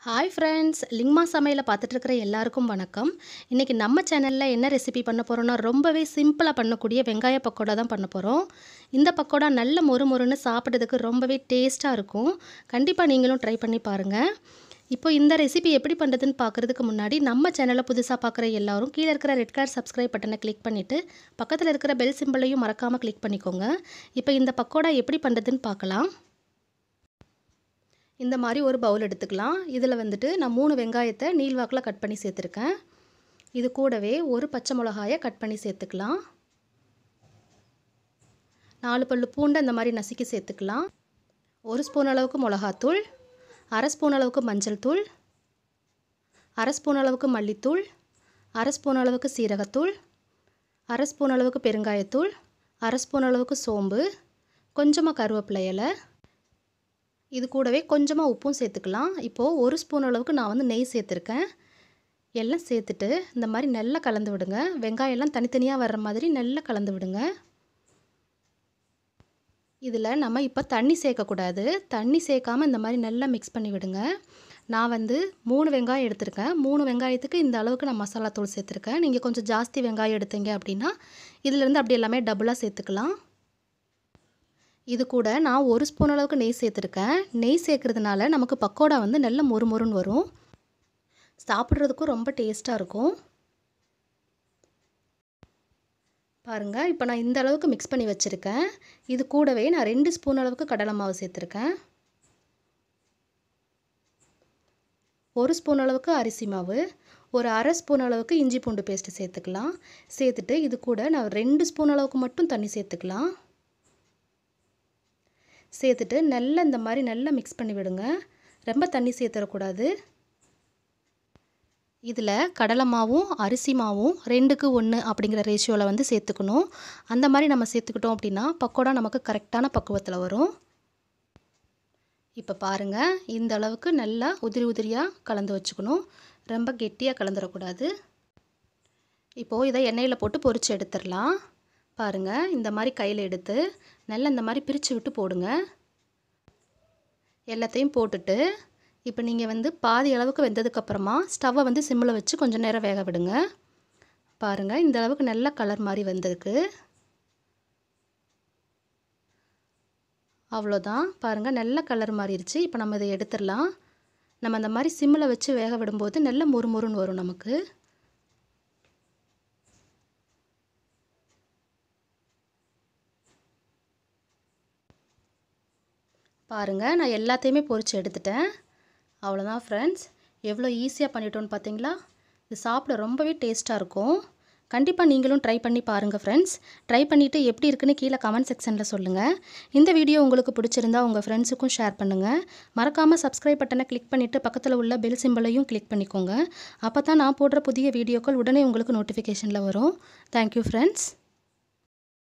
hi friends லிங்மா சமையலை பார்த்துட்டு இருக்கிற எல்லாருக்கும் வணக்கம் இன்றைக்கி நம்ம சேனலில் என்ன ரெசிபி பண்ண போகிறோம்னா ரொம்பவே சிம்பிளாக பண்ணக்கூடிய வெங்காய பக்கோடா தான் பண்ண போகிறோம் இந்த பக்கோடா நல்ல மொறு மொறுன்னு சாப்பிட்றதுக்கு ரொம்பவே டேஸ்ட்டாக இருக்கும் கண்டிப்பாக நீங்களும் ட்ரை பண்ணி பாருங்கள் இப்போ இந்த ரெசிபி எப்படி பண்ணுறதுன்னு பார்க்குறதுக்கு முன்னாடி நம்ம சேனலை புதுசாக பார்க்குற எல்லாரும் கீழே இருக்கிற ரெட் கலர் சப்ஸ்கிரைப் பட்டனை கிளிக் பண்ணிவிட்டு பக்கத்தில் இருக்கிற பெல் சிம்பிளையும் மறக்காமல் கிளிக் பண்ணிக்கோங்க இப்போ இந்த பக்கோடா எப்படி பண்ணுறதுன்னு பார்க்கலாம் இந்த மாதிரி ஒரு பவுல் எடுத்துக்கலாம் இதில் வந்துட்டு நான் மூணு வெங்காயத்தை நீள்வாக்கில் கட் பண்ணி சேர்த்துருக்கேன் இது கூடவே ஒரு பச்சை மிளகாயை கட் பண்ணி சேர்த்துக்கலாம் நாலு பல்லு பூண்டை இந்த மாதிரி நசுக்கி சேர்த்துக்கலாம் ஒரு ஸ்பூன் அளவுக்கு மிளகாத்தூள் அரை ஸ்பூன் அளவுக்கு மஞ்சள் தூள் அரை ஸ்பூன் அளவுக்கு மல்லித்தூள் அரை ஸ்பூன் அளவுக்கு சீரகத்தூள் அரை ஸ்பூன் அளவுக்கு பெருங்காயத்தூள் அரை ஸ்பூன் அளவுக்கு சோம்பு கொஞ்சமாக கருவேப்பிலை இலை இது கூடவே கொஞ்சமாக உப்பும் சேர்த்துக்கலாம் இப்போது ஒரு ஸ்பூன் அளவுக்கு நான் வந்து நெய் சேர்த்துருக்கேன் எல்லாம் சேர்த்துட்டு இந்த மாதிரி நல்லா கலந்து விடுங்க வெங்காயம்லாம் தனித்தனியாக வர்ற மாதிரி நல்லா கலந்து விடுங்க இதில் நம்ம இப்போ தண்ணி சேர்க்கக்கூடாது தண்ணி சேர்க்காமல் இந்த மாதிரி நல்லா மிக்ஸ் பண்ணி விடுங்க நான் வந்து மூணு வெங்காயம் எடுத்திருக்கேன் மூணு வெங்காயத்துக்கு இந்த அளவுக்கு நான் மசாலா தூள் சேர்த்துருக்கேன் நீங்கள் கொஞ்சம் ஜாஸ்தி வெங்காயம் எடுத்தீங்க அப்படின்னா இதிலேருந்து அப்படி எல்லாமே டபுளாக சேர்த்துக்கலாம் இது கூட நான் ஒரு ஸ்பூன் அளவுக்கு நெய் சேர்த்துருக்கேன் நெய் சேர்க்குறதுனால நமக்கு பக்கோடா வந்து நல்ல மொறு மொறுன்னு வரும் சாப்பிட்றதுக்கும் ரொம்ப டேஸ்ட்டாக இருக்கும் பாருங்கள் இப்போ நான் இந்த அளவுக்கு மிக்ஸ் பண்ணி வச்சுருக்கேன் இது கூடவே நான் ரெண்டு ஸ்பூன் அளவுக்கு கடலை மாவு சேர்த்துருக்கேன் ஒரு ஸ்பூன் அளவுக்கு அரிசி மாவு ஒரு அரை ஸ்பூன் அளவுக்கு இஞ்சி பூண்டு பேஸ்ட்டு சேர்த்துக்கலாம் சேர்த்துட்டு இது கூட நான் ரெண்டு ஸ்பூன் அளவுக்கு மட்டும் தண்ணி சேர்த்துக்கலாம் சேர்த்துட்டு நல்லா இந்த மாதிரி நல்லா மிக்ஸ் பண்ணி விடுங்க ரொம்ப தண்ணி சேர்த்துடக்கூடாது இதில் கடலை மாவும் அரிசி மாவும் ரெண்டுக்கு ஒன்று அப்படிங்கிற ரேஷியோவில் வந்து சேர்த்துக்கணும் அந்த மாதிரி நம்ம சேர்த்துக்கிட்டோம் அப்படின்னா பக்கோடா நமக்கு கரெக்டான பக்குவத்தில் வரும் இப்போ பாருங்கள் இந்த அளவுக்கு நல்லா உதிரி உதிரியாக கலந்து வச்சுக்கணும் ரொம்ப கெட்டியாக கலந்துடக்கூடாது இப்போது இதை எண்ணெயில் போட்டு பொரித்து எடுத்துடலாம் பாருங்கள் இந்த மாதிரி கையில் எடுத்து நல்லா இந்த மாதிரி பிரித்து விட்டு போடுங்க எல்லாத்தையும் போட்டுட்டு இப்போ நீங்கள் வந்து பாதி அளவுக்கு வெந்ததுக்கப்புறமா ஸ்டவ்வை வந்து சிம்மில் வச்சு கொஞ்சம் நேரம் வேக விடுங்க பாருங்கள் இந்த அளவுக்கு நல்ல கலர் மாதிரி வந்திருக்கு அவ்வளோதான் பாருங்கள் நல்ல கலர் மாறிடுச்சு இப்போ நம்ம இதை எடுத்துடலாம் நம்ம அந்த மாதிரி சிம்மில் வச்சு வேக விடும்போது நல்ல முறுமுறுன்னு வரும் நமக்கு பாருங்கள் நான் எல்லாத்தையுமே பொரித்து எடுத்துட்டேன் அவ்வளோதான் ஃப்ரெண்ட்ஸ் எவ்வளோ ஈஸியாக பண்ணிட்டோன்னு பார்த்தீங்களா இது சாப்பிட ரொம்பவே டேஸ்ட்டாக இருக்கும் கண்டிப்பாக நீங்களும் ட்ரை பண்ணி பாருங்கள் ஃப்ரெண்ட்ஸ் ட்ரை பண்ணிவிட்டு எப்படி இருக்குன்னு கீழே கமெண்ட் செக்ஷனில் சொல்லுங்கள் இந்த வீடியோ உங்களுக்கு பிடிச்சிருந்தா உங்கள் ஃப்ரெண்ட்ஸுக்கும் ஷேர் பண்ணுங்கள் மறக்காமல் சப்ஸ்கிரைப் பட்டனை கிளிக் பண்ணிவிட்டு பக்கத்தில் உள்ள பெல் சிம்பிளையும் கிளிக் பண்ணிக்கோங்க அப்போ தான் நான் போடுற புதிய வீடியோக்கள் உடனே உங்களுக்கு நோட்டிஃபிகேஷனில் வரும் தேங்க்யூ ஃப்ரெண்ட்ஸ்